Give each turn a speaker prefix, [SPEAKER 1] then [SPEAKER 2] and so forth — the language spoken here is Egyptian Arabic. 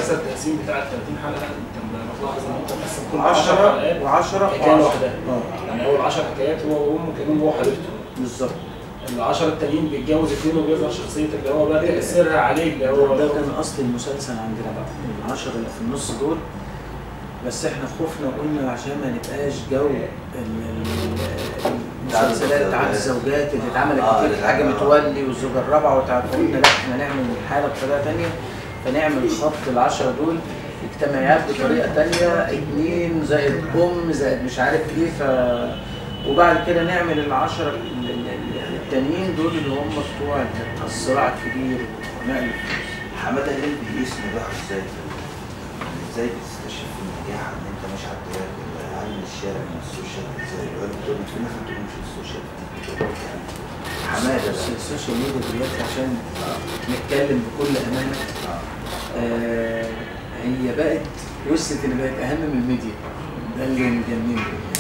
[SPEAKER 1] المسلسل التقسيم بتاع ال 30 حلقه انت ملاحظ ان انت مقسم كل
[SPEAKER 2] 10
[SPEAKER 1] حلقات
[SPEAKER 2] و10
[SPEAKER 1] حكايه لوحدها
[SPEAKER 2] اه
[SPEAKER 1] يعني اول 10 حكايات هو وامه كانوا هو وحبيبته
[SPEAKER 2] بالظبط
[SPEAKER 1] العشرة التانيين بيتجوز اثنين وبيظهر شخصية اللي هو بقى تأثيرها عليه اللي هو
[SPEAKER 2] ده كان اصل المسلسل عندنا بقى العشرة اللي في النص دول بس احنا خفنا وقلنا عشان ما نبقاش جو ال- ال- المسلسلات تعدد الزوجات اللي اتعملت
[SPEAKER 3] آه،
[SPEAKER 2] كتير
[SPEAKER 3] اللي
[SPEAKER 2] في حاجه
[SPEAKER 3] اتعمل-
[SPEAKER 2] متولي والزوجه الرابعه وتعرف قلنا لا احنا نعمل الحاله بطريقه ثانيه فنعمل خط العشرة دول اجتماعيات بطريقه ثانيه اتنين زائد ام زائد مش عارف ايه ف وبعد كده نعمل العشرة ال- ال- ال- التانيين دول اللي هم بتوع الصراع الكبير ونقل
[SPEAKER 3] حماده هلال بيقيس نجاحه ازاي؟ ازاي بتستشف النجاح ان انت ماشي على الطريق هل من الشارع من السوشيال ازاي؟ ولا بتقول في ناس بتقول مش السوشيال بتقول يعني حماده
[SPEAKER 2] بس
[SPEAKER 3] بقى.
[SPEAKER 2] السوشيال ميديا دلوقتي عشان نتكلم بكل امانه آه هي بقت وصلت ان بقت اهم من الميديا ده اللي مجنني